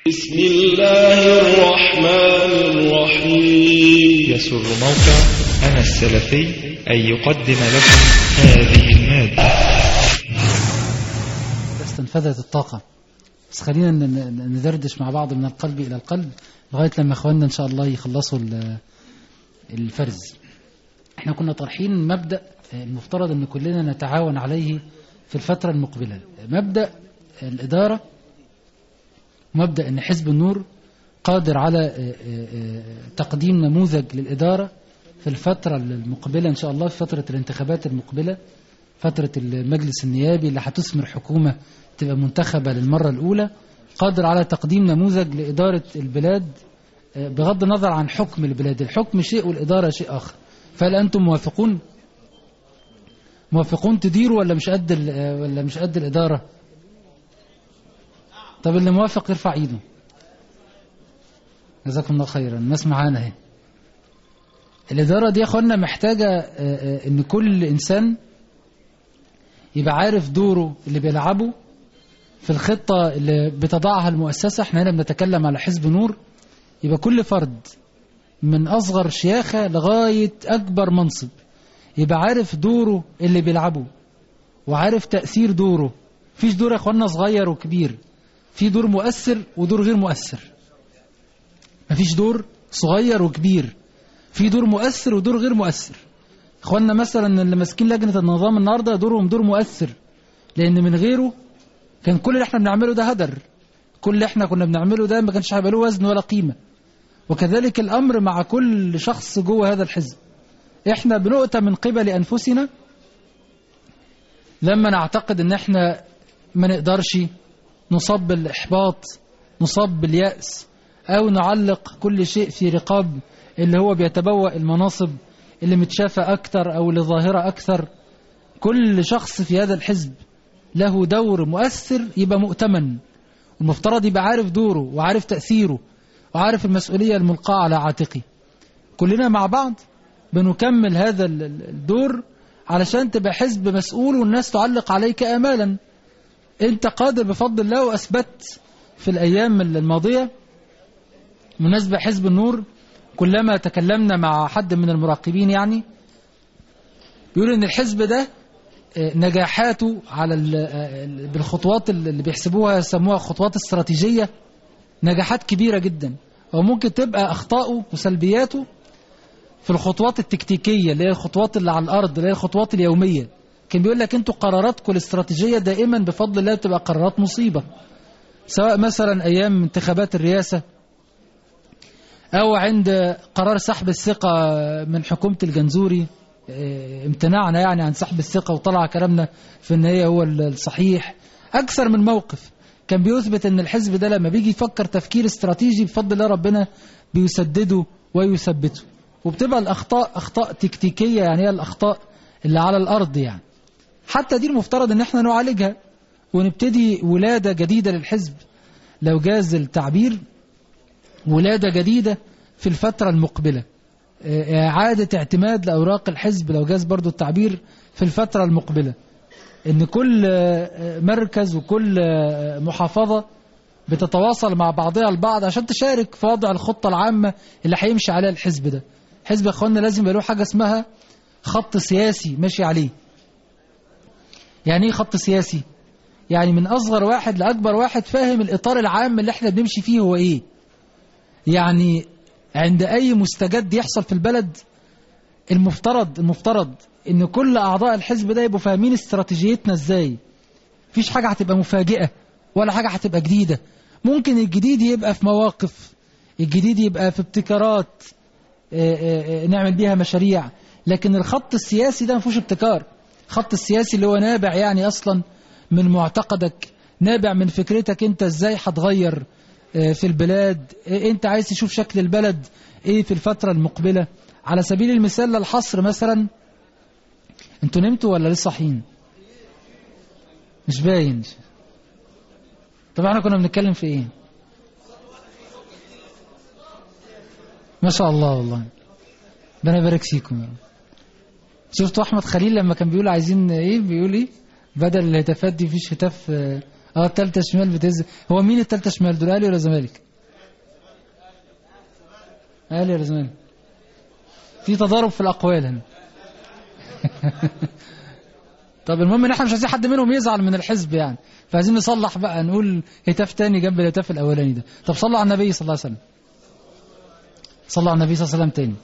بسم الله الرحمن الرحيم يسر موقع أنا السلفي أن يقدم لكم هذه المادة استنفذت الطاقة بس خلينا ن- ن- ندردش مع بعض من القلب إلى القلب لغاية لما إخواننا إن شاء الله يخلصوا ال- الفرز احنا كنا طرحين مبدأ المفترض أن كلنا نتعاون عليه في الفترة المقبلة مبدأ الإدارة مبدأ أن حزب النور قادر على آه، آه، آه، تقديم نموذج للإدارة في الفترة المقبلة إن شاء الله في فترة الانتخابات المقبلة فترة المجلس النيابي اللي هتثمر حكومة تبقى منتخبة للمرة الأولى قادر على تقديم نموذج لإدارة البلاد آه، بغض النظر عن حكم البلاد الحكم شيء والإدارة شيء آخر فهل أنتم موافقون موافقون تديروا ولا مش قد ال- آه، ولا مش قد الإدارة طب اللي موافق يرفع ايده جزاكم الله خيرا الناس معانا اهي الإدارة دي يا أخوانا محتاجة آه، آه، إن كل إنسان يبقى عارف دوره اللي بيلعبه في الخطة اللي بتضعها المؤسسة احنا هنا بنتكلم على حزب نور يبقى كل فرد من أصغر شياخة لغاية أكبر منصب يبقى عارف دوره اللي بيلعبه وعارف تأثير دوره فيش دور يا أخوانا صغير وكبير في دور مؤثر ودور غير مؤثر مفيش دور صغير وكبير في دور مؤثر ودور غير مؤثر اخواننا مثلا اللي ماسكين لجنة النظام النهاردة دورهم دور مؤثر لان من غيره كان كل اللي احنا بنعمله ده هدر كل اللي احنا كنا بنعمله ده ما كانش هيبقى له وزن ولا قيمة وكذلك الامر مع كل شخص جوه هذا الحزب احنا بنؤتى من قبل انفسنا لما نعتقد ان احنا ما نقدرش نصاب بالإحباط نصاب باليأس أو نعلق كل شيء في رقاب اللي هو بيتبوأ المناصب اللي متشافة أكثر أو اللي ظاهرة أكثر كل شخص في هذا الحزب له دور مؤثر يبقى مؤتمن المفترض يبقى عارف دوره وعارف تأثيره وعارف المسؤولية الملقاة على عاتقه كلنا مع بعض بنكمل هذا ال- ال- الدور علشان تبقى حزب مسؤول والناس تعلق عليك آمالا انت قادر بفضل الله واثبت في الايام الماضيه مناسبه حزب النور كلما تكلمنا مع حد من المراقبين يعني بيقول ان الحزب ده آه، نجاحاته على ال- آه، بالخطوات اللي بيحسبوها يسموها خطوات استراتيجيه نجاحات كبيره جدا وممكن تبقى اخطائه وسلبياته في الخطوات التكتيكيه اللي هي الخطوات اللي على الارض اللي هي الخطوات اليوميه كان بيقول لك انتوا قراراتكم الاستراتيجيه دائما بفضل الله بتبقى قرارات مصيبه سواء مثلا ايام انتخابات الرئاسه او عند قرار سحب الثقه من حكومه الجنزوري اه، امتناعنا يعني عن سحب الثقه وطلع كلامنا في ان هي هو الصحيح اكثر من موقف كان بيثبت ان الحزب ده لما بيجي يفكر تفكير استراتيجي بفضل الله ربنا بيسدده ويثبته وبتبقى الاخطاء اخطاء تكتيكيه يعني هي الاخطاء اللي على الارض يعني حتى دي المفترض ان احنا نعالجها ونبتدي ولادة جديدة للحزب لو جاز التعبير ولادة جديدة في الفترة المقبلة آه، إعادة اعتماد لأوراق الحزب لو جاز برضو التعبير في الفترة المقبلة إن كل آه، مركز وكل آه، محافظة بتتواصل مع بعضها البعض عشان تشارك في وضع الخطة العامة اللي هيمشي عليها الحزب ده حزب يا اخوانا لازم يبقى له حاجة اسمها خط سياسي ماشي عليه يعني ايه خط سياسي يعني من اصغر واحد لاكبر واحد فاهم الاطار العام اللي احنا بنمشي فيه هو ايه يعني عند اي مستجد يحصل في البلد المفترض المفترض ان كل اعضاء الحزب ده يبقوا فاهمين استراتيجيتنا ازاي مفيش حاجه هتبقى مفاجئه ولا حاجه هتبقى جديده ممكن الجديد يبقى في مواقف الجديد يبقى في ابتكارات آه، آه، آه، نعمل بيها مشاريع لكن الخط السياسي ده ما فيهوش ابتكار الخط السياسي اللي هو نابع يعني اصلا من معتقدك نابع من فكرتك انت ازاي هتغير آه، في البلاد آه، انت عايز تشوف شكل البلد ايه في الفترة المقبلة على سبيل المثال للحصر مثلا انتوا نمتوا ولا لسه صاحيين مش باين طب احنا كنا بنتكلم في ايه ما شاء الله والله ربنا يبارك فيكم يا رب شفتوا احمد خليل لما كان بيقول عايزين ايه بيقول ايه بدل الهتافات دي فيش هتاف آه، اه التالتة شمال بتهز هو مين التالتة شمال دول اهلي ولا زمالك اهلي ولا زمالك في تضارب في الاقوال هنا طب المهم ان احنا مش عايزين حد منهم يزعل من الحزب يعني فعايزين نصلح بقى نقول هتاف تاني جنب الهتاف الاولاني ده طب صلوا على النبي صلى الله عليه وسلم صلوا على النبي صلى الله عليه وسلم تاني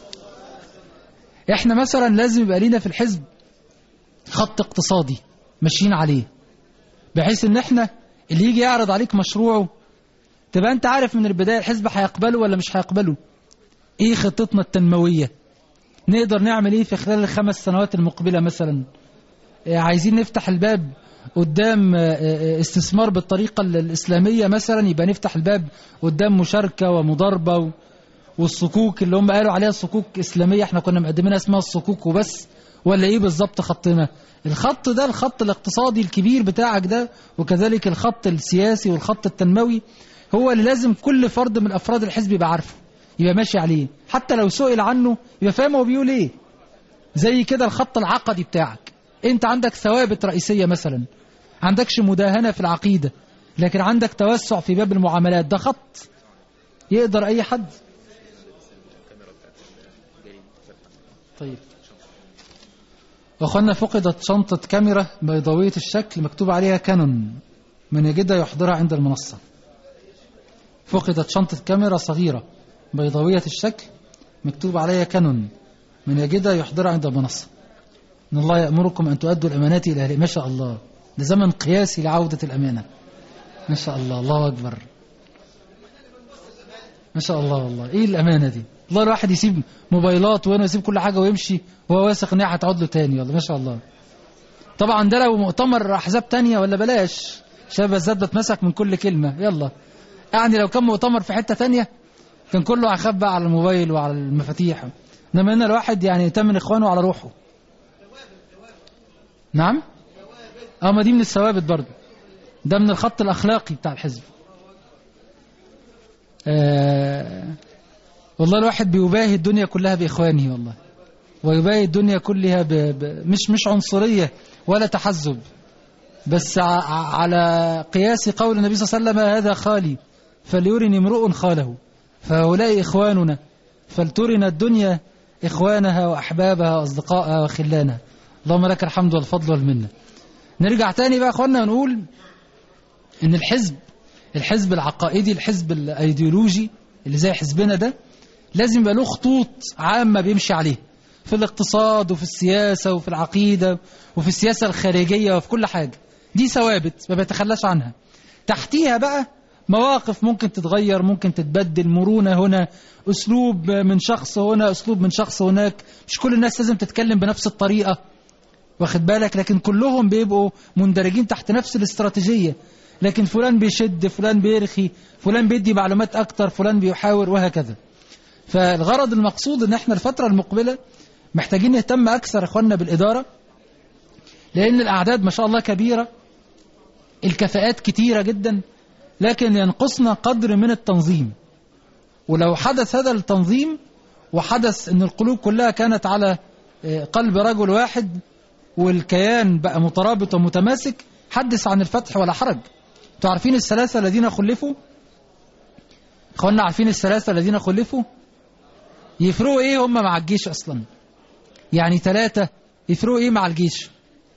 احنا مثلا لازم يبقى لينا في الحزب خط اقتصادي ماشيين عليه بحيث ان احنا اللي يجي يعرض عليك مشروعه تبقى انت عارف من البدايه الحزب هيقبله ولا مش هيقبله ايه خطتنا التنمويه نقدر نعمل ايه في خلال الخمس سنوات المقبله مثلا آه، عايزين نفتح الباب قدام آه، آه، استثمار بالطريقه الاسلاميه مثلا يبقى نفتح الباب قدام مشاركه ومضاربه و- والصكوك اللي هم قالوا عليها صكوك اسلاميه احنا كنا مقدمينها اسمها الصكوك وبس ولا ايه بالظبط خطنا الخط ده الخط الاقتصادي الكبير بتاعك ده وكذلك الخط السياسي والخط التنموي هو اللي لازم كل فرد من افراد الحزب يبقى عارفه يبقى ماشي عليه حتى لو سئل عنه يبقى فاهم هو بيقول ايه زي كده الخط العقدي بتاعك انت عندك ثوابت رئيسيه مثلا عندكش مداهنه في العقيده لكن عندك توسع في باب المعاملات ده خط يقدر اي حد طيب واخوانا فقدت شنطة كاميرا بيضاوية الشكل مكتوب عليها كانون من يجدها يحضرها عند المنصة فقدت شنطة كاميرا صغيرة بيضاوية الشكل مكتوب عليها كانون من يجدها يحضرها عند المنصة إن الله يأمركم أن تؤدوا الأمانات إلى أهلها ما شاء الله ده زمن قياسي لعودة الأمانة ما شاء الله الله أكبر ما شاء الله والله إيه الأمانة دي الله الواحد يسيب موبايلات وهنا يسيب كل حاجة ويمشي وهو واثق إن هي هتعود له تاني والله ما شاء الله طبعا ده لو مؤتمر أحزاب تانية ولا بلاش شباب الزاد اتمسك من كل كلمة يلا يعني لو كان مؤتمر في حتة تانية كان كله هيخاف بقى على الموبايل وعلى المفاتيح انما هنا الواحد يعني يتمن اخوانه على روحه نعم اه ما دي من الثوابت برضه ده من الخط الاخلاقي بتاع الحزب آه والله الواحد بيباهي الدنيا كلها باخوانه والله ويباهي الدنيا كلها ب... ب... مش مش عنصريه ولا تحزب بس ع... على قياس قول النبي صلى الله عليه وسلم هذا خالي فليرني امرؤ خاله فهؤلاء إخواننا فلترنا الدنيا إخوانها وأحبابها وأصدقائها وخلانها اللهم لك الحمد والفضل والمنة نرجع تاني بقى أخوانا ونقول إن الحزب الحزب العقائدي الحزب الأيديولوجي اللي زي حزبنا ده لازم يبقى له خطوط عامة بيمشي عليها في الاقتصاد وفي السياسة وفي العقيدة وفي السياسة الخارجية وفي كل حاجة دي ثوابت ما بيتخلاش عنها تحتيها بقى مواقف ممكن تتغير ممكن تتبدل مرونة هنا أسلوب من شخص هنا أسلوب من شخص هناك مش كل الناس لازم تتكلم بنفس الطريقة واخد بالك لكن كلهم بيبقوا مندرجين تحت نفس الاستراتيجية لكن فلان بيشد فلان بيرخي فلان بيدي معلومات أكتر فلان بيحاور وهكذا فالغرض المقصود ان احنا الفترة المقبلة محتاجين نهتم أكثر اخواننا بالإدارة لأن الأعداد ما شاء الله كبيرة الكفاءات كتيرة جدا لكن ينقصنا قدر من التنظيم ولو حدث هذا التنظيم وحدث ان القلوب كلها كانت على قلب رجل واحد والكيان بقى مترابط ومتماسك حدث عن الفتح ولا حرج انتوا عارفين الثلاثة الذين خلفوا اخوانا عارفين الثلاثة الذين خلفوا يفرقوا ايه هم مع الجيش اصلا يعني ثلاثة يفرقوا ايه مع الجيش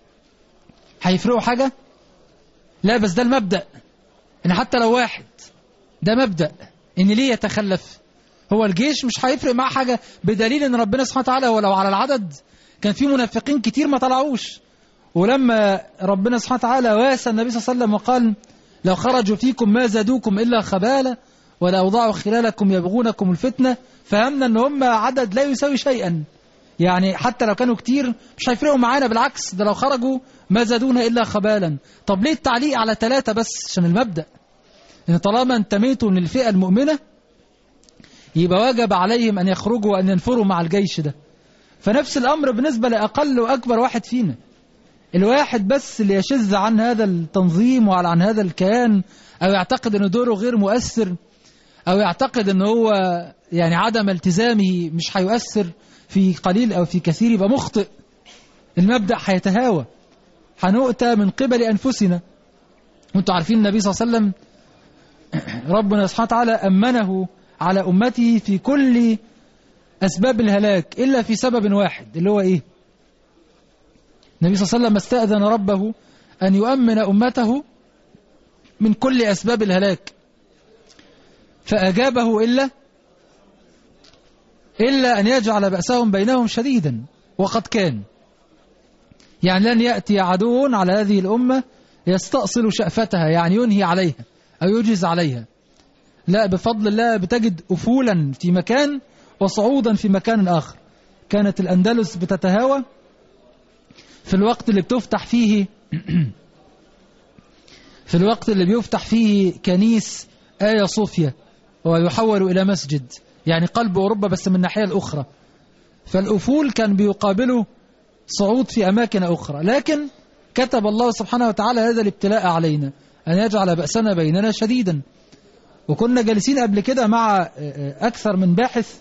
هيفرقوا حاجة لا بس ده المبدأ ان حتى لو واحد ده مبدأ ان ليه يتخلف هو الجيش مش هيفرق معاه حاجة بدليل ان ربنا سبحانه وتعالى ولو على العدد كان في منافقين كتير ما طلعوش ولما ربنا سبحانه وتعالى واسى النبي صلى الله عليه وسلم وقال لو خرجوا فيكم ما زادوكم إلا خبالة ولا أوضعوا خلالكم يبغونكم الفتنة فهمنا ان هم عدد لا يساوي شيئا يعني حتى لو كانوا كتير مش هيفرقوا معانا بالعكس ده لو خرجوا ما زادونا إلا خبالا طب ليه التعليق على ثلاثة بس عشان المبدأ إن طالما انتميتوا للفئة المؤمنة يبقى واجب عليهم أن يخرجوا وأن ينفروا مع الجيش ده فنفس الأمر بالنسبة لأقل وأكبر واحد فينا الواحد بس اللي يشذ عن هذا التنظيم وعن عن هذا الكيان أو يعتقد أن دوره غير مؤثر أو يعتقد أن هو يعني عدم التزامه مش هيؤثر في قليل أو في كثير يبقى مخطئ المبدأ هيتهاوى هنؤتى من قبل أنفسنا وانتم عارفين النبي صلى الله عليه وسلم ربنا سبحانه وتعالى أمنه على أمته في كل أسباب الهلاك إلا في سبب واحد اللي هو إيه النبي صلى الله عليه وسلم استأذن ربه أن يؤمن أمته من كل أسباب الهلاك فأجابه إلا إلا أن يجعل بأسهم بينهم شديدا وقد كان يعني لن يأتي عدو على هذه الأمة يستأصل شأفتها يعني ينهي عليها أو يجز عليها لا بفضل الله بتجد أفولا في مكان وصعودا في مكان آخر كانت الأندلس بتتهاوى في الوقت اللي بتفتح فيه في الوقت اللي بيفتح فيه كنيس آيا صوفيا ويحول إلى مسجد يعني قلب أوروبا بس من الناحية الأخرى فالأفول كان بيقابله صعود في أماكن أخرى لكن كتب الله سبحانه وتعالى هذا الابتلاء علينا أن يجعل بأسنا بيننا شديدا وكنا جالسين قبل كده مع أكثر من باحث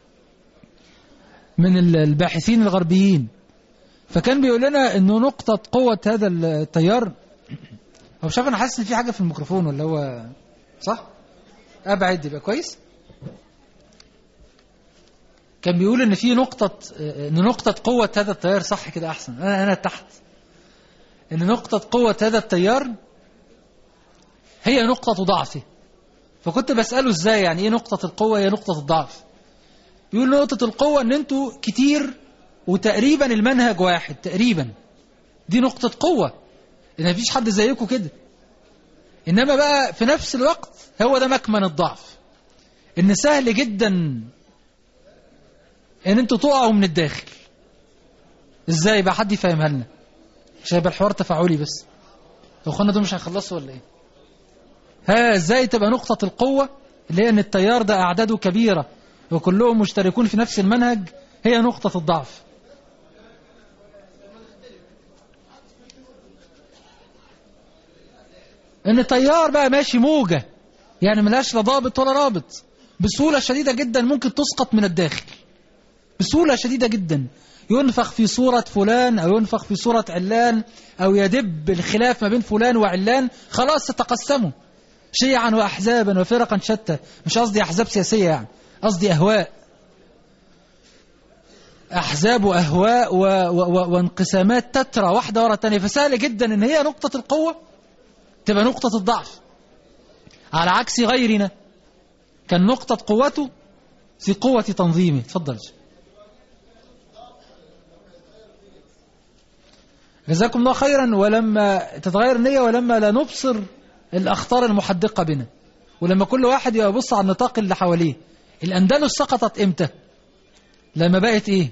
من الباحثين الغربيين فكان بيقول لنا أنه نقطة قوة هذا التيار هو مش عارف أنا حاسس إن في حاجة في الميكروفون ولا هو صح؟ أبعد يبقى كويس كان بيقول ان في نقطة ان نقطة قوة هذا التيار صح كده احسن انا انا تحت ان نقطة قوة هذا التيار هي نقطة ضعفه فكنت بسأله ازاي يعني ايه نقطة القوة هي نقطة الضعف يقول نقطة القوة ان انتوا كتير وتقريبا المنهج واحد تقريبا دي نقطة قوة ان مفيش حد زيكم كده انما بقى في نفس الوقت هو ده مكمن الضعف ان سهل جدا ان انتوا تقعوا من الداخل ازاي بقى حد يفهمها لنا عشان يبقى الحوار تفاعلي بس لو اخوانا دول مش هيخلصوا ولا ايه ها ازاي تبقى نقطة القوة اللي هي ان التيار ده اعداده كبيرة وكلهم مشتركون في نفس المنهج هي نقطة الضعف ان التيار بقى ماشي موجة يعني ملهاش لا ضابط ولا رابط بسهولة شديدة جدا ممكن تسقط من الداخل بسهولة شديدة جدا ينفخ في صورة فلان أو ينفخ في صورة علان أو يدب الخلاف ما بين فلان وعلان خلاص تتقسموا شيعا وأحزابا وفرقا شتى مش قصدي أحزاب سياسية يعني قصدي أهواء أحزاب وأهواء و... و... وانقسامات تترى واحدة ورا الثانية فسهل جدا إن هي نقطة القوة تبقى نقطة الضعف على عكس غيرنا كان نقطة قوته في قوة تنظيمه تفضل جزاكم الله خيرا ولما تتغير النية ولما لا نبصر الأخطار المحدقة بنا ولما كل واحد يبص على النطاق اللي حواليه الأندلس سقطت إمتى لما بقت إيه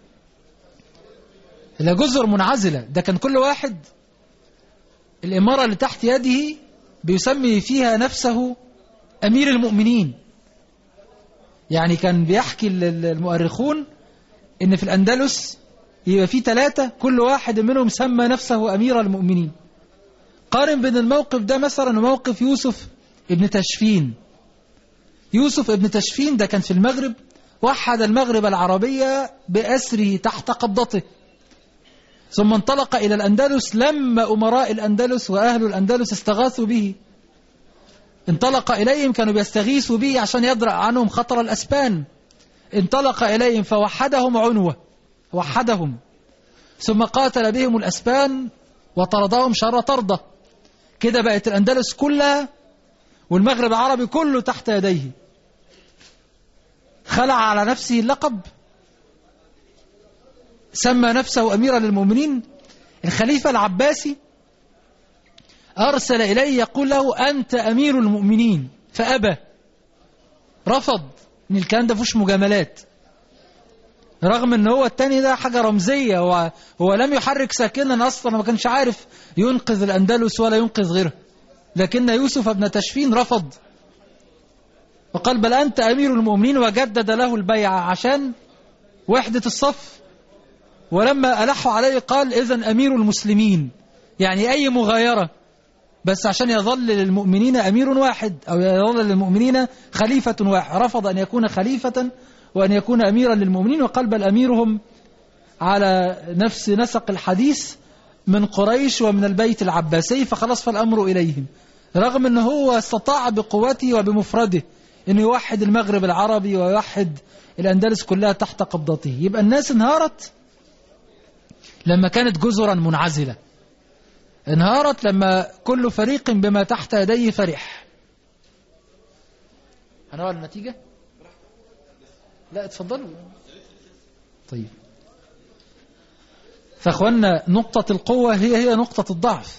لا جزر منعزلة ده كان كل واحد الإمارة اللي تحت يده بيسمي فيها نفسه أمير المؤمنين يعني كان بيحكي المؤرخون إن في الأندلس يبقى في ثلاثة كل واحد منهم سمى نفسه أمير المؤمنين قارن بين الموقف ده مثلا وموقف يوسف ابن تشفين يوسف ابن تشفين ده كان في المغرب وحد المغرب العربية بأسره تحت قبضته ثم انطلق إلى الأندلس لما أمراء الأندلس وأهل الأندلس استغاثوا به انطلق إليهم كانوا بيستغيثوا به عشان يدرأ عنهم خطر الأسبان انطلق إليهم فوحدهم عنوة وحدهم ثم قاتل بهم الأسبان وطردهم شر طردة كده بقت الأندلس كلها والمغرب العربي كله تحت يديه خلع على نفسه اللقب سمى نفسه أميرا للمؤمنين الخليفة العباسي أرسل إليه يقول له أنت أمير المؤمنين فأبى رفض إن الكلام ده فيهوش مجاملات رغم ان هو التاني ده حاجة رمزية هو, هو لم يحرك ساكنا اصلا ما كانش عارف ينقذ الاندلس ولا ينقذ غيره لكن يوسف ابن تشفين رفض وقال بل انت امير المؤمنين وجدد له البيعة عشان وحدة الصف ولما ألحوا عليه قال اذا امير المسلمين يعني اي مغايرة بس عشان يظل للمؤمنين امير واحد او يظل للمؤمنين خليفة واحد رفض ان يكون خليفة وأن يكون أميرا للمؤمنين وقال بل أميرهم على نفس نسق الحديث من قريش ومن البيت العباسي فخلاص فالأمر إليهم رغم أنه هو استطاع بقوته وبمفرده أنه يوحد المغرب العربي ويوحد الأندلس كلها تحت قبضته يبقى الناس انهارت لما كانت جزرا منعزلة انهارت لما كل فريق بما تحت يديه فرح هنوع النتيجة لا اتفضلوا طيب فاخوانا نقطة القوة هي هي نقطة الضعف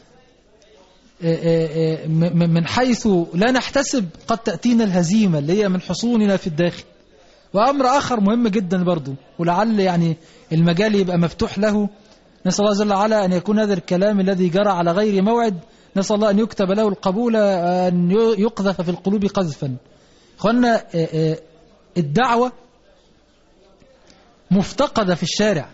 من حيث لا نحتسب قد تأتينا الهزيمة اللي هي من حصوننا في الداخل وأمر آخر مهم جدا برضو ولعل يعني المجال يبقى مفتوح له نسأل الله جل وعلا أن يكون هذا الكلام الذي جرى على غير موعد نسأل الله أن يكتب له القبول أن يقذف في القلوب قذفا أخوانا الدعوة مفتقدة في الشارع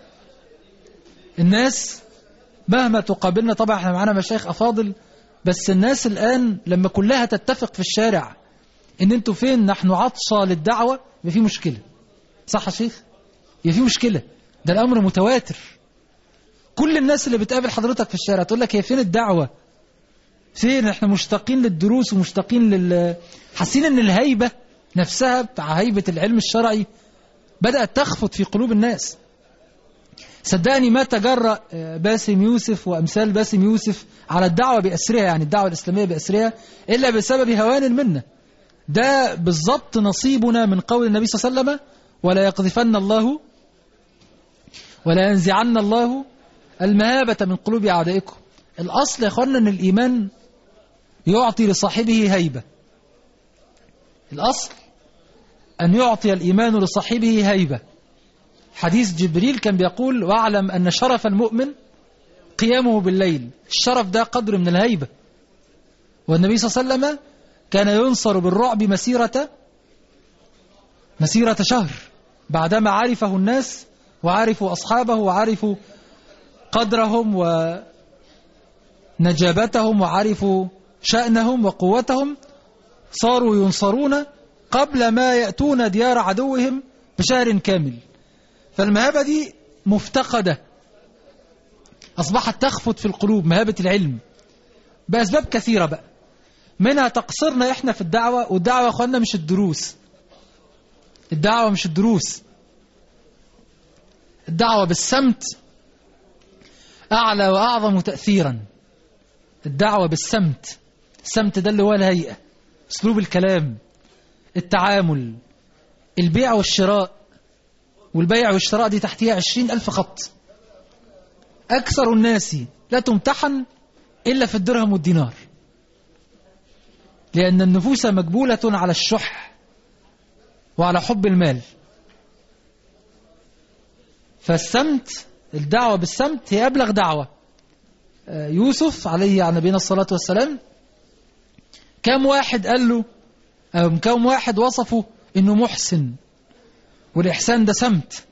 الناس مهما تقابلنا طبعا احنا معانا مشايخ أفاضل بس الناس الآن لما كلها تتفق في الشارع ان انتوا فين نحن عطشة للدعوة يبقى في مشكلة صح يا شيخ يبقى في مشكلة ده الأمر متواتر كل الناس اللي بتقابل حضرتك في الشارع تقول لك هي فين الدعوة فين احنا مشتاقين للدروس ومشتاقين لل حاسين ان الهيبة نفسها بتاع هيبة العلم الشرعي بدأت تخفت في قلوب الناس صدقني ما تجرأ باسم يوسف وأمثال باسم يوسف على الدعوة بأسرها يعني الدعوة الإسلامية بأسرها إلا بسبب هوان منا ده بالضبط نصيبنا من قول النبي صلى الله عليه وسلم ولا يقذفن الله ولا ينزعن الله المهابة من قلوب أعدائكم الأصل يا أخوانا أن الإيمان يعطي لصاحبه هيبة الأصل أن يعطي الإيمان لصاحبه هيبة حديث جبريل كان بيقول واعلم أن شرف المؤمن قيامه بالليل الشرف ده قدر من الهيبة والنبي صلى الله عليه وسلم كان ينصر بالرعب مسيرة مسيرة شهر بعدما عرفه الناس وعرفوا أصحابه وعرفوا قدرهم ونجابتهم وعرفوا شأنهم وقوتهم صاروا ينصرون قبل ما يأتون ديار عدوهم بشهر كامل فالمهابة دي مفتقدة أصبحت تخفت في القلوب مهابة العلم بأسباب كثيرة بقى منها تقصيرنا إحنا في الدعوة والدعوة أخوانا مش الدروس الدعوة مش الدروس الدعوة بالسمت أعلى وأعظم تأثيرا الدعوة بالسمت السمت ده اللي هو الهيئة أسلوب الكلام التعامل البيع والشراء والبيع والشراء دي تحتها عشرين ألف خط أكثر الناس لا تمتحن إلا في الدرهم والدينار لأن النفوس مجبولة على الشح وعلى حب المال فالسمت الدعوة بالسمت هي أبلغ دعوة يوسف عليه عن نبينا الصلاة والسلام كم واحد قال له أو كم واحد وصفه إنه محسن والإحسان ده سمت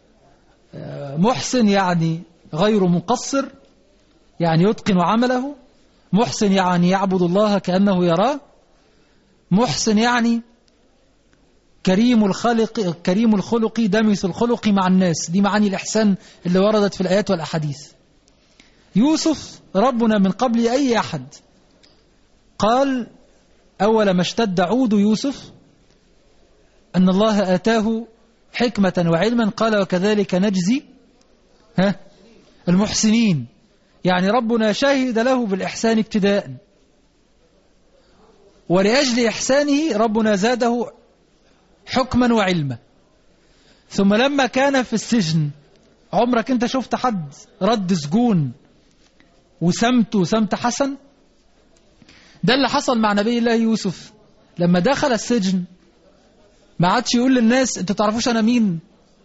محسن يعني غير مقصر يعني يتقن عمله محسن يعني يعبد الله كأنه يراه محسن يعني كريم الخلق كريم الخلق دمس الخلق مع الناس دي معاني الإحسان اللي وردت في الآيات والأحاديث يوسف ربنا من قبل أي أحد قال أول ما اشتد عود يوسف أن الله آتاه حكمة وعلما قال وكذلك نجزي ها المحسنين يعني ربنا شهد له بالإحسان ابتداء ولأجل إحسانه ربنا زاده حكما وعلما ثم لما كان في السجن عمرك انت شفت حد رد سجون وسمت وسمت حسن ده اللي حصل مع نبي الله يوسف لما دخل السجن ما عادش يقول للناس انتوا تعرفوش انا مين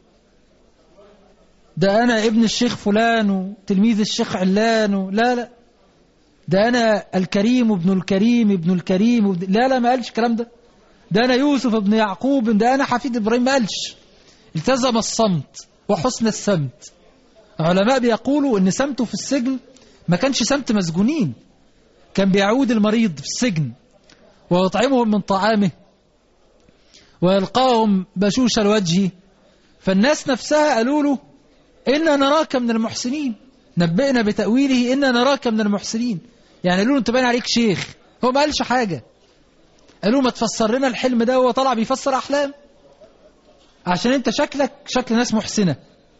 ده انا ابن الشيخ فلان وتلميذ الشيخ علان لا لا ده انا الكريم ابن الكريم ابن الكريم وابن لا لا ما قالش الكلام ده ده انا يوسف ابن يعقوب ده انا حفيد ابراهيم ما قالش التزم الصمت وحسن السمت علماء بيقولوا ان سمته في السجن ما كانش سمت مسجونين كان بيعود المريض في السجن ويطعمهم من طعامه ويلقاهم بشوش الوجه فالناس نفسها قالوا له إنا نراك من المحسنين نبئنا بتأويله إنا نراك من المحسنين يعني قالوا له انت باين عليك شيخ هو ما قالش حاجة قالوا ما تفسر لنا الحلم ده وهو طلع بيفسر أحلام عشان انت شكلك شكل ناس محسنة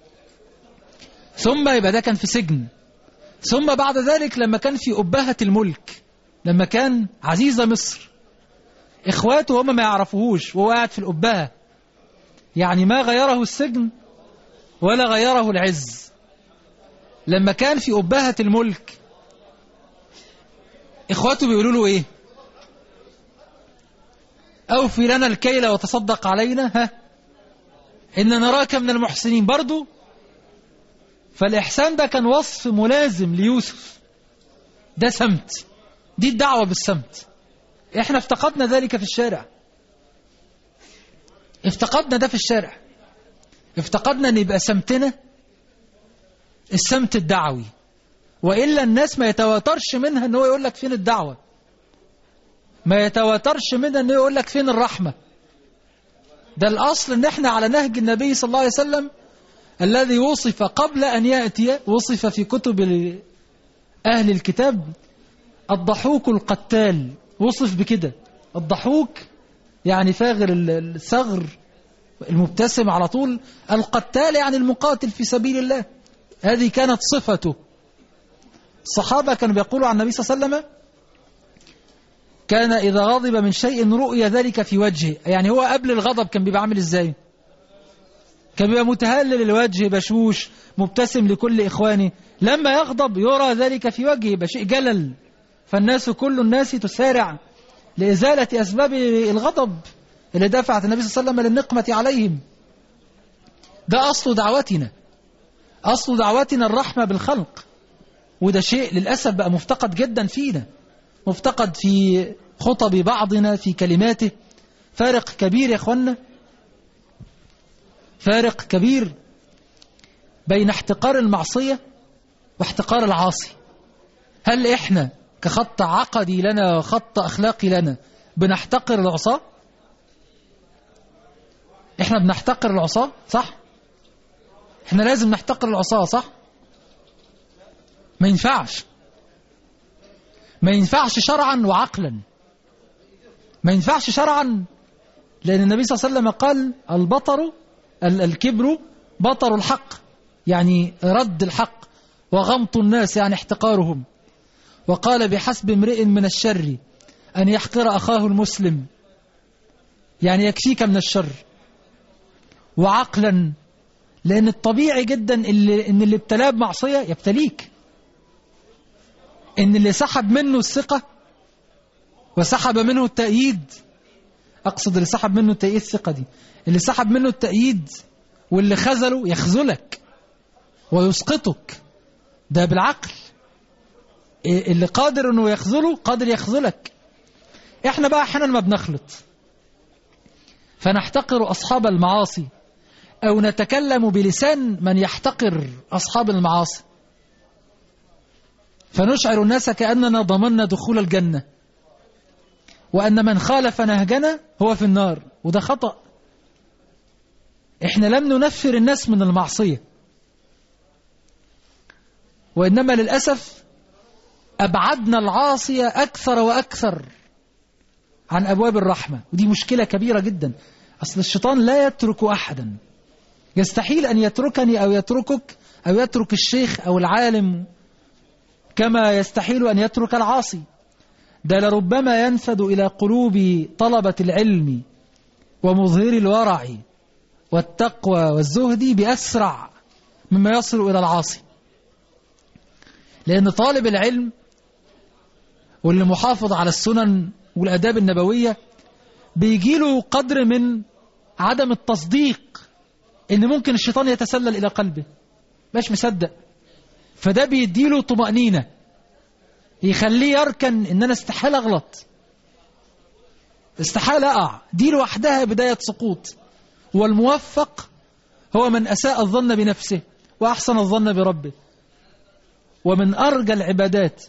ثم يبقى ده كان في سجن ثم بعد ذلك لما كان في أبهة الملك لما كان عزيزة مصر إخواته هم ما يعرفوهوش وهو قاعد في الأبهة يعني ما غيره السجن ولا غيره العز لما كان في أبهة الملك إخواته بيقولوا له إيه أوفي لنا الكيل وتصدق علينا ها إن نراك من المحسنين برضو فالإحسان ده كان وصف ملازم ليوسف ده سمت دي الدعوة بالسمت احنا افتقدنا ذلك في الشارع افتقدنا ده في الشارع افتقدنا ان يبقى سمتنا السمت الدعوي وإلا الناس ما يتواترش منها ان هو يقول لك فين الدعوة ما يتواترش منها ان هو يقول لك فين الرحمة ده الأصل ان احنا على نهج النبي صلى الله عليه وسلم الذي وصف قبل أن يأتي وصف في كتب أهل الكتاب الضحوك القتال وصف بكده الضحوك يعني فاغر الثغر المبتسم على طول القتال يعني المقاتل في سبيل الله هذه كانت صفته الصحابة كانوا بيقولوا عن النبي صلى الله عليه وسلم كان إذا غضب من شيء رؤي ذلك في وجهه يعني هو قبل الغضب كان بيبقى عامل إزاي كان بيبقى متهلل الوجه بشوش مبتسم لكل إخوانه لما يغضب يرى ذلك في وجهه يبقى شيء جلل فالناس كل الناس تسارع لإزالة أسباب الغضب اللي دفعت النبي صلى الله عليه وسلم للنقمة عليهم ده أصل دعوتنا أصل دعوتنا الرحمة بالخلق وده شيء للأسف بقى مفتقد جدا فينا مفتقد في خطب بعضنا في كلماته فارق كبير يا أخوانا فارق كبير بين احتقار المعصية واحتقار العاصي هل إحنا كخط عقدي لنا وخط أخلاقي لنا بنحتقر العصاة إحنا بنحتقر العصاة صح إحنا لازم نحتقر العصاة صح ما ينفعش ما ينفعش شرعا وعقلا ما ينفعش شرعا لأن النبي صلى الله عليه وسلم قال البطر الكبر بطر الحق يعني رد الحق وغمط الناس يعني احتقارهم وقال بحسب امرئ من الشر أن يحقر أخاه المسلم يعني يكفيك من الشر وعقلا لأن الطبيعي جدا اللي إن اللي ابتلاه بمعصية يبتليك إن اللي سحب منه الثقة وسحب منه التأييد أقصد اللي سحب منه التأييد الثقة دي اللي سحب منه التأييد واللي خذله يخذلك ويسقطك ده بالعقل اللي قادر انه يخذله قادر يخذلك احنا بقى احيانا ما بنخلط فنحتقر اصحاب المعاصي او نتكلم بلسان من يحتقر اصحاب المعاصي فنشعر الناس كاننا ضمننا دخول الجنه وان من خالف نهجنا هو في النار وده خطأ احنا لم ننفر الناس من المعصيه وانما للاسف أبعدنا العاصية أكثر وأكثر عن أبواب الرحمة ودي مشكلة كبيرة جدا أصل الشيطان لا يترك أحدا يستحيل أن يتركني أو يتركك أو يترك الشيخ أو العالم كما يستحيل أن يترك العاصي ده لربما ينفد إلى قلوب طلبة العلم ومظهر الورع والتقوى والزهد بأسرع مما يصل إلى العاصي لأن طالب العلم واللي محافظ على السنن والأداب النبوية بيجيله قدر من عدم التصديق إن ممكن الشيطان يتسلل إلى قلبه مش مصدق فده بيديله طمأنينة يخليه يركن إن أنا استحال أغلط استحال أقع دي لوحدها بداية سقوط والموفق هو من أساء الظن بنفسه وأحسن الظن بربه ومن أرجى العبادات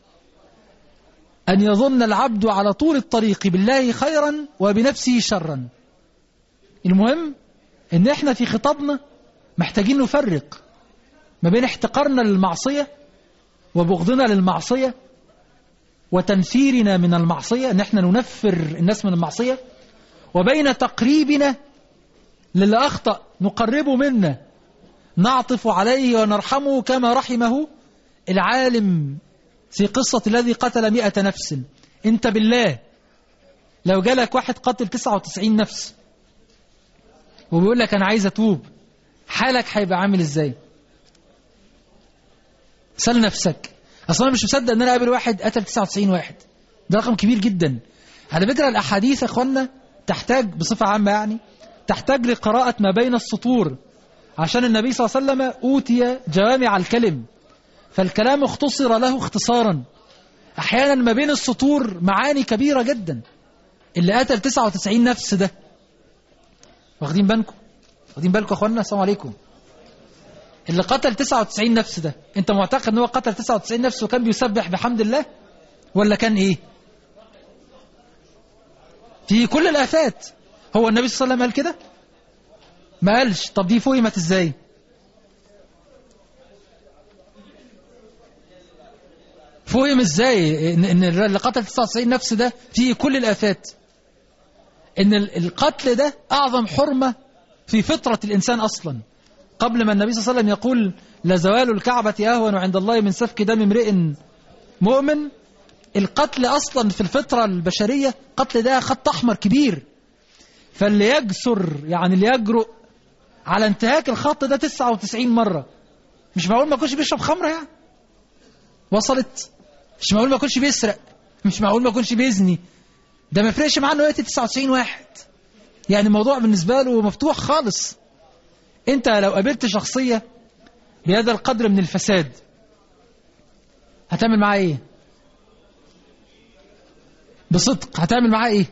أن يظن العبد على طول الطريق بالله خيرا وبنفسه شرا المهم أن احنا في خطابنا محتاجين نفرق ما بين احتقارنا للمعصية وبغضنا للمعصية وتنفيرنا من المعصية ان احنا ننفر الناس من المعصية وبين تقريبنا للي أخطأ نقربه منا نعطف عليه ونرحمه كما رحمه العالم في قصة الذي قتل مئة نفس انت بالله لو جالك واحد قتل 99 نفس وبيقول لك أنا عايز أتوب حالك هيبقى عامل إزاي سأل نفسك أصلا أنا مش مصدق أن أنا قابل واحد قتل 99 واحد ده رقم كبير جدا على فكرة الأحاديث يا أخوانا تحتاج بصفة عامة يعني تحتاج لقراءة ما بين السطور عشان النبي صلى الله عليه وسلم أوتي جوامع الكلم فالكلام اختصر له اختصارا أحيانا ما بين السطور معاني كبيرة جدا اللي قتل 99 نفس ده واخدين بالكم واخدين بالكم يا اخوانا السلام عليكم اللي قتل 99 نفس ده انت معتقد ان هو قتل 99 نفس وكان بيسبح بحمد الله ولا كان ايه في كل الافات هو النبي صلى الله عليه وسلم قال كده ما قالش طب دي فهمت ازاي فهم ازاي ان إن اللي قتل 99 نفس ده فيه كل الافات ان ال- القتل ده اعظم حرمة في فطرة الانسان اصلا قبل ما النبي صلى الله عليه وسلم يقول لزوال الكعبة اهون عند الله من سفك دم امرئ مؤمن القتل اصلا في الفطرة البشرية قتل ده خط احمر كبير فاللي يجسر يعني اللي يجرؤ على انتهاك الخط ده 99 مرة مش معقول ما يكونش بيشرب خمرة يعني وصلت مش معقول ما يكونش بيسرق مش معقول ما يكونش بيزني ده ما يفرقش معاه انه يقتل 99 واحد يعني الموضوع بالنسبة له مفتوح خالص انت لو قابلت شخصية بهذا القدر من الفساد هتعمل معاه ايه بصدق هتعمل معاه ايه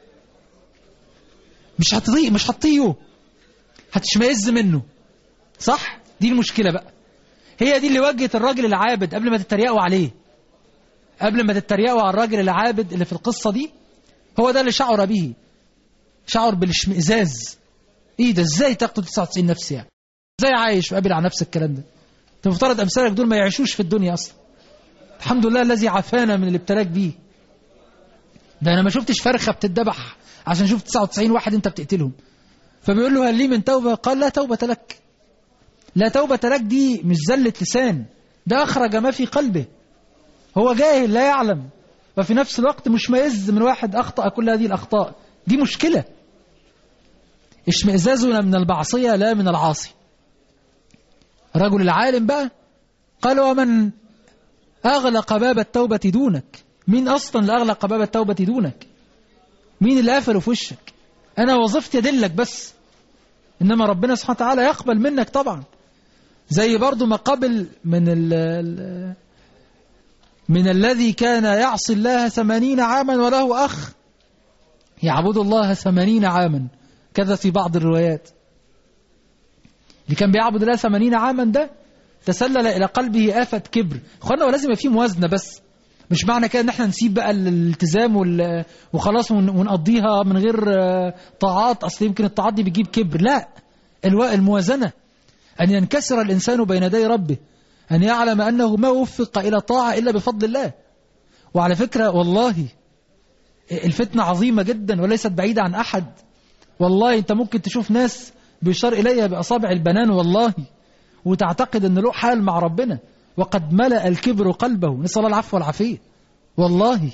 مش هتضيق مش هتطيه هتشمئز منه صح دي المشكلة بقى هي دي اللي وجهت الراجل العابد قبل ما تتريقوا عليه قبل ما تتريقوا على الراجل العابد اللي في القصة دي هو ده اللي شعر به شعر بالاشمئزاز ايه ده ازاي تقتل 99 نفس يعني ازاي عايش وقابل على نفس الكلام ده انت مفترض امثالك دول ما يعيشوش في الدنيا اصلا الحمد لله الذي عافانا من الابتلاك بيه ده انا ما شفتش فرخه بتتذبح عشان شفت 99 واحد انت بتقتلهم فبيقول له هل لي من توبه قال لا توبه لك لا توبه لك دي مش زله لسان ده اخرج ما في قلبه هو جاهل لا يعلم وفي نفس الوقت مش ميز من واحد اخطا كل هذه الاخطاء دي مشكله اشمئزازنا من البعصيه لا من العاصي رجل العالم بقى قال ومن أغلق باب التوبة دونك مين أصلا اللي أغلق باب التوبة دونك مين اللي قفله في وشك أنا وظيفتي أدلك بس إنما ربنا سبحانه وتعالى يقبل منك طبعا زي برضو ما قبل من ال ال من الذي كان يعصي الله ثمانين عاما وله أخ يعبد الله ثمانين عاما كذا في بعض الروايات اللي كان بيعبد الله ثمانين عاما ده تسلل إلى قلبه آفة كبر اخوانا ولازم يبقى فيه موازنة بس مش معنى كده ان احنا نسيب بقى الالتزام وال- وخلاص ون- ونقضيها من غير آه، طاعات اصل يمكن الطاعات دي بتجيب كبر لا الو- الموازنة أن ينكسر الإنسان بين يدي ربه أن يعلم أنه ما وفق إلى طاعة إلا بفضل الله وعلى فكرة والله الفتنة عظيمة جدا وليست بعيدة عن أحد والله أنت ممكن تشوف ناس بيشار إليها بأصابع البنان والله وتعتقد أن له حال مع ربنا وقد ملأ الكبر قلبه نسأل الله العفو والعافية والله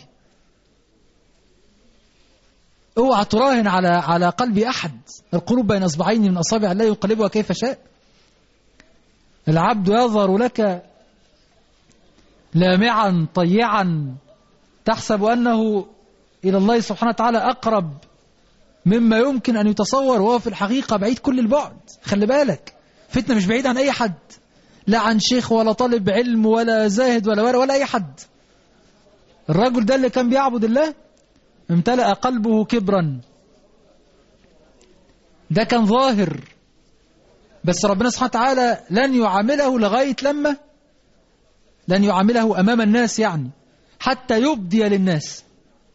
اوعى تراهن على على قلب أحد القلوب بين أصبعين من أصابع الله يقلبها كيف شاء العبد يظهر لك لامعا طيعا تحسب أنه إلى الله سبحانه وتعالى أقرب مما يمكن أن يتصور وهو في الحقيقة بعيد كل البعد خلي بالك فتنة مش بعيد عن أي حد لا عن شيخ ولا طالب علم ولا زاهد ولا ولا, ولا أي حد الرجل ده اللي كان بيعبد الله امتلأ قلبه كبرا ده كان ظاهر بس ربنا سبحانه وتعالى لن يعامله لغاية لما لن يعامله أمام الناس يعني حتى يبدي للناس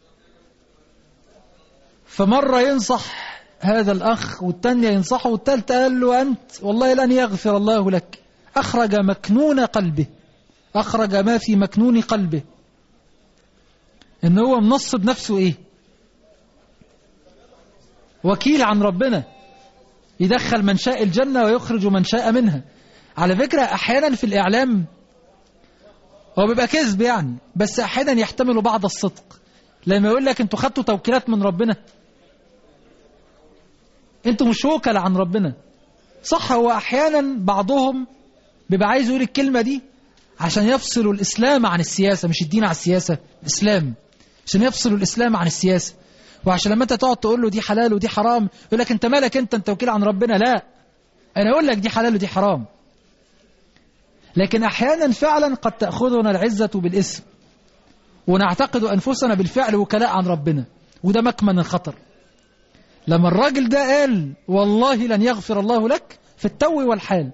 فمرة ينصح هذا الأخ والتانية ينصحه والتالتة قال له أنت والله لن يغفر الله لك أخرج مكنون قلبه أخرج ما في مكنون قلبه إن هو منصب نفسه إيه وكيل عن ربنا يدخل من شاء الجنة ويخرج من شاء منها على فكرة أحيانا في الإعلام هو بيبقى كذب يعني بس أحيانا يحتمل بعض الصدق لما يقول لك انتوا خدتوا توكيلات من ربنا انتوا مش وكل عن ربنا صح هو أحيانا بعضهم بيبقى عايز يقول الكلمة دي عشان يفصلوا الإسلام عن السياسة مش الدين عن السياسة الإسلام عشان يفصلوا الإسلام عن السياسة وعشان لما انت تقعد تقول له دي حلال ودي حرام يقول لك انت مالك انت انت وكيل عن ربنا لا انا اقول لك دي حلال ودي حرام لكن احيانا فعلا قد تاخذنا العزه بالاسم ونعتقد انفسنا بالفعل وكلاء عن ربنا وده مكمن الخطر لما الراجل ده قال والله لن يغفر الله لك في التو والحال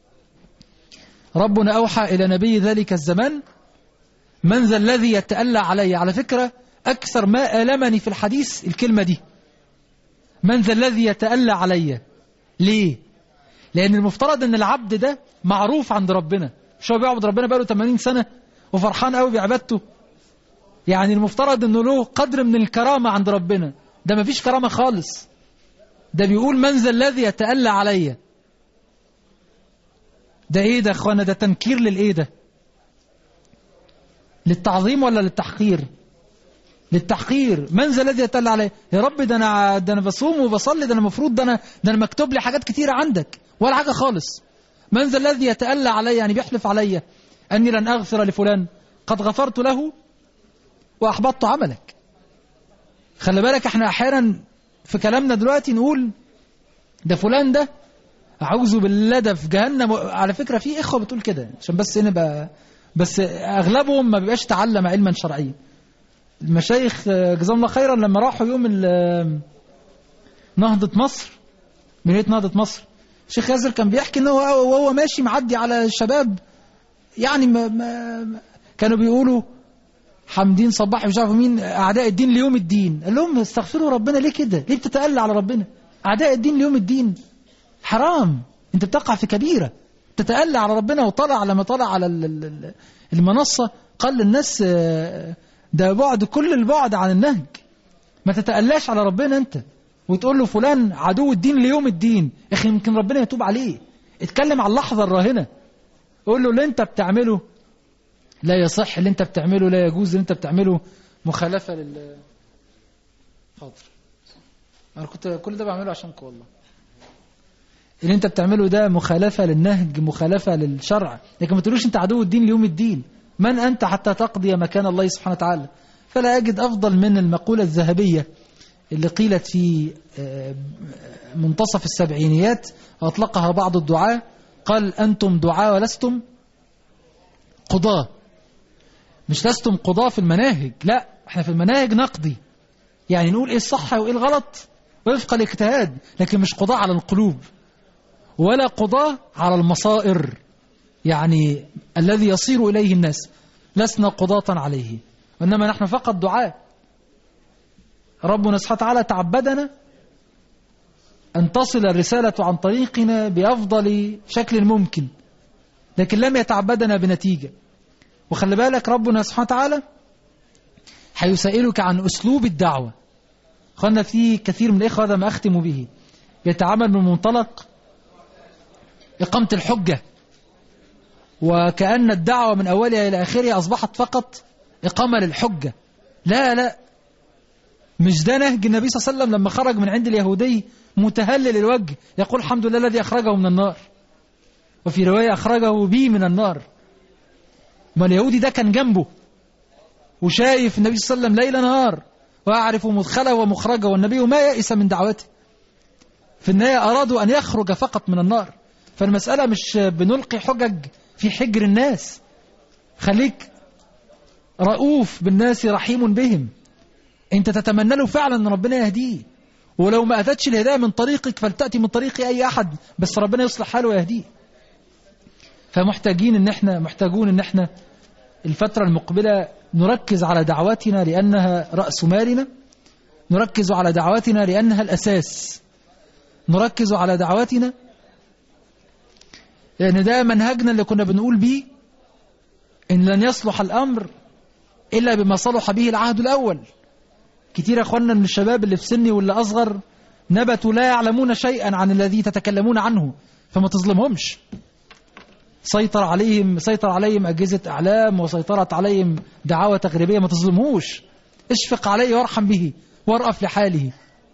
ربنا اوحى الى نبي ذلك الزمان من ذا الذي يتألى علي على فكره أكثر ما ألمني في الحديث الكلمة دي من ذا الذي يتألى علي ليه لأن المفترض أن العبد ده معروف عند ربنا مش هو بيعبد ربنا بقاله 80 سنة وفرحان قوي بعبادته يعني المفترض أنه له قدر من الكرامة عند ربنا ده ما فيش كرامة خالص ده بيقول من ذا الذي يتألى علي ده ايه ده اخوانا ده تنكير للايه ده للتعظيم ولا للتحقير للتحقير من ذا الذي يتلى عليه يا رب ده انا ده انا بصوم وبصلي ده انا المفروض ده انا ده انا مكتوب لي حاجات كتيره عندك ولا حاجه خالص من ذا الذي يتألى علي يعني بيحلف علي اني لن اغفر لفلان قد غفرت له واحبطت عملك خلي بالك احنا احيانا في كلامنا دلوقتي نقول ده فلان ده اعوذ بالله ده في جهنم على فكره في اخوه بتقول كده عشان بس نبقى بس اغلبهم ما بيبقاش تعلم علما شرعيا المشايخ جزاهم الله خيرا لما راحوا يوم نهضة مصر مدينة نهضة مصر الشيخ ياسر كان بيحكي ان هو وهو ماشي معدي على الشباب يعني ما ما كانوا بيقولوا حمدين صباحي مش عارف مين اعداء الدين ليوم الدين قال لهم استغفروا ربنا ليه كده ليه بتتألى على ربنا اعداء الدين ليوم الدين حرام انت بتقع في كبيرة تتألى على ربنا وطلع لما طلع على المنصة قال للناس ده بعد كل البعد عن النهج ما تتألاش على ربنا انت وتقول له فلان عدو الدين ليوم الدين اخي يمكن ربنا يتوب عليه اتكلم على اللحظة الراهنة قول له اللي انت بتعمله لا يصح اللي انت بتعمله لا يجوز اللي انت بتعمله مخالفة لل حاضر انا كنت كل ده بعمله عشانك والله اللي انت بتعمله ده مخالفة للنهج مخالفة للشرع لكن ما تقولوش انت عدو الدين ليوم الدين من أنت حتى تقضي مكان الله سبحانه وتعالى فلا أجد أفضل من المقولة الذهبية اللي قيلت في منتصف السبعينيات وأطلقها بعض الدعاة قال أنتم دعاة ولستم قضاة مش لستم قضاة في المناهج لا احنا في المناهج نقضي يعني نقول ايه الصح وايه الغلط وفق الاجتهاد لكن مش قضاء على القلوب ولا قضاء على المصائر يعني الذي يصير إليه الناس لسنا قضاة عليه وإنما نحن فقط دعاء ربنا سبحانه وتعالى تعبدنا أن تصل الرسالة عن طريقنا بأفضل شكل ممكن لكن لم يتعبدنا بنتيجة وخلي بالك ربنا سبحانه وتعالى هيسائلك عن أسلوب الدعوة خلنا في كثير من الإخوة هذا ما أختم به يتعامل من منطلق إقامة الحجة وكأن الدعوة من أولها إلى آخرها أصبحت فقط إقامة للحجة لا لا مش ده نهج النبي صلى الله عليه وسلم لما خرج من عند اليهودي متهلل الوجه يقول الحمد لله الذي أخرجه من النار وفي رواية أخرجه بي من النار ما اليهودي ده كان جنبه وشايف النبي صلى الله عليه وسلم ليل نهار وأعرف مدخله ومخرجه والنبي ما يئس من دعوته في النهاية أرادوا أن يخرج فقط من النار فالمسألة مش بنلقي حجج في حجر الناس خليك رؤوف بالناس رحيم بهم انت تتمنى له فعلا ان ربنا يهديه ولو ما أتتش الهداية من طريقك فلتأتي من طريق أي أحد بس ربنا يصلح حاله ويهديه فمحتاجين ان احنا محتاجون ان احنا الفترة المقبلة نركز على دعواتنا لأنها رأس مالنا نركز على دعواتنا لأنها الأساس نركز على دعواتنا لأن ده منهجنا اللي كنا بنقول بيه إن لن يصلح الأمر إلا بما صلح به العهد الأول كتير يا أخوانا من الشباب اللي في سني واللي أصغر نبتوا لا يعلمون شيئا عن الذي تتكلمون عنه فما تظلمهمش سيطر عليهم سيطر عليهم أجهزة إعلام وسيطرت عليهم دعاوى تغريبية ما تظلموش اشفق عليه وارحم به وارأف لحاله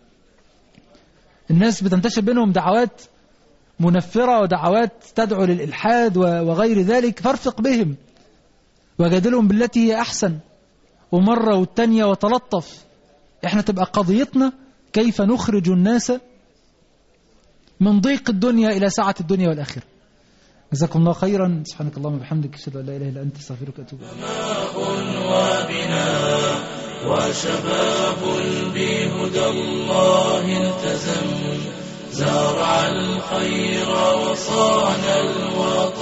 الناس بتنتشر بينهم دعوات منفرة ودعوات تدعو للإلحاد وغير ذلك فارفق بهم وجادلهم بالتي هي أحسن ومرة والتانية وتلطف احنا تبقى قضيتنا كيف نخرج الناس من ضيق الدنيا إلى سعة الدنيا والآخرة جزاكم الله خيرا سبحانك اللهم وبحمدك اشهد ان لا اله الا انت استغفرك واتوب اليك وبناء وشباب بهدى الله التزم زرع الخير وصان الوطن